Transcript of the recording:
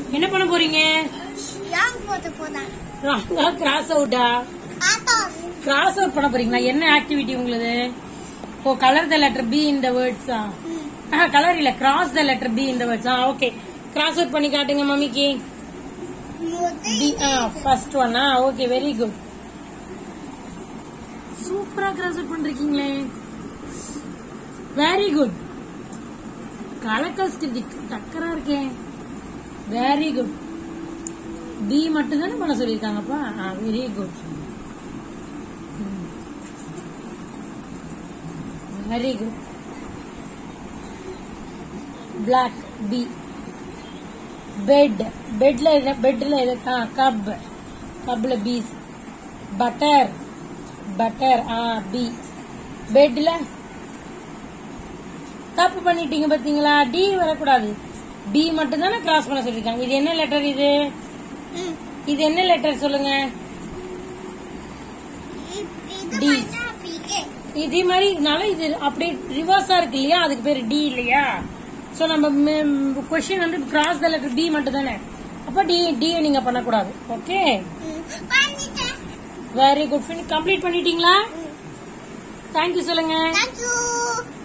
என்ன பண்ண போறீங்க யாங் போட்டு போதான் கிராஸ் அவுட்டா ஆட்டோஸ் கிராஸ் அவுட் பண்ண போறீங்களா என்ன ஆக்டிவிட்டி உங்களுது oh colour the letter B இந்த வேர்ட்ஸ் ஆ கலர் இல்ல கிராஸ் த லெட்டர் பி இந்த வேர்ட்ஸ் ஆ ஓகே கிராஸ் அவுட் பண்ணி காட்டுங்க மம்மிக்கு முதல் பி ஆ ஃபர்ஸ்ட் ஒன் ஆ ஓகே வெரி குட் சூப்பரா கிராஸ் அவுட் பண்றீங்களே வெரி குட் கலக்கல் ஸ்டிச் டக்கரா இருக்கேன் வெரி குட் பி மட்டும் தானே பண்ண சொல்லியிருக்காங்கப்பா ஆ very good very good black B bed பெட்ல பெட்ல இருக்கா கப் கப்ல பீஸ் பட்டர் பட்டர் ஆ பி பெட்ல தப்பு பண்ணிட்டீங்க பாத்தீங்களா டி வரக்கூடாது பி மட்டும் தானே கிராஸ் பண்ண சொல்லிருக்காங்க இது என்ன லெட்டர் இது ம். இது என்ன லெட்டர் சொல்லுங்க இ- இது டி. பண்ணா பிகே இதே மாதிரினால இது அப்படியே ரிவர்ஸா இருக்கு இல்லையா அதுக்கு பேரு டி இல்லையா சோ நம்ம கொஸ்டின் வந்து கிராஸ் த லெட்டர் பி மட்டும் தானே அப்ப டி டி நீங்க பண்ணக்கூடாது ஓகே ம். பண்ணிட்டேன் வெரி குட் கம்ப்ளீட் பண்ணிட்டீங்களா ம். தேங்க்யூ சொல்லுங்க தேங்க்யூ